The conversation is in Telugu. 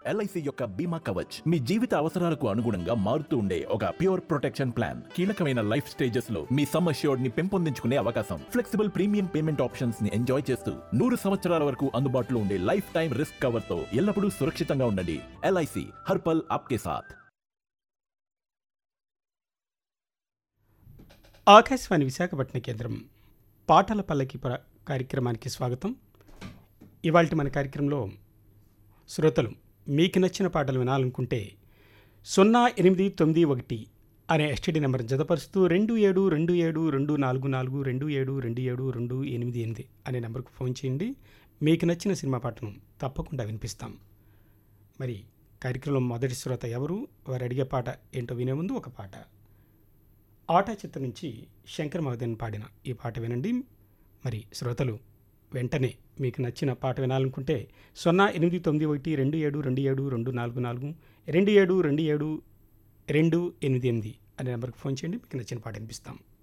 ఎల్ఐసి యొక్క బీమా కవచ్ మీ జీవిత అవసరాలకు అనుగుణంగా మారుతూ ఉండే ఒక ప్యూర్ ప్రొటెక్షన్ ప్లాన్ కీలకమైన లైఫ్ స్టేజెస్ లో మీ సమ్ అష్యూర్డ్ ని పెంపొందించుకునే అవకాశం ఫ్లెక్సిబుల్ ప్రీమియం పేమెంట్ ఆప్షన్స్ ని ఎంజాయ్ చేస్తూ నూరు సంవత్సరాల వరకు అందుబాటులో ఉండే లైఫ్ టైం రిస్క్ కవర్ తో ఎల్లప్పుడూ సురక్షితంగా ఉండండి ఎల్ఐసి హర్పల్ ఆప్కే సాథ్ ఆకాశవాణి విశాఖపట్నం కేంద్రం పాటల పల్లకి ప్ర కార్యక్రమానికి స్వాగతం ఇవాళ మన కార్యక్రమంలో శ్రోతలు మీకు నచ్చిన పాటలు వినాలనుకుంటే సున్నా ఎనిమిది తొమ్మిది ఒకటి అనే ఎస్టీడీ నెంబర్ జతపరుస్తూ రెండు ఏడు రెండు ఏడు రెండు నాలుగు నాలుగు రెండు ఏడు రెండు ఏడు రెండు ఎనిమిది ఎనిమిది అనే నెంబర్కు ఫోన్ చేయండి మీకు నచ్చిన సినిమా పాటను తప్పకుండా వినిపిస్తాం మరి కార్యక్రమంలో మొదటి శ్రోత ఎవరు వారు అడిగే పాట ఏంటో వినే ముందు ఒక పాట ఆటా చిత్రం నుంచి శంకర్ మహదేవన్ పాడిన ఈ పాట వినండి మరి శ్రోతలు వెంటనే మీకు నచ్చిన పాట వినాలనుకుంటే సున్నా ఎనిమిది తొమ్మిది ఒకటి రెండు ఏడు రెండు ఏడు రెండు నాలుగు నాలుగు రెండు ఏడు రెండు ఏడు రెండు ఎనిమిది ఎనిమిది అనే నెంబర్కి ఫోన్ చేయండి మీకు నచ్చిన పాట వినిపిస్తాం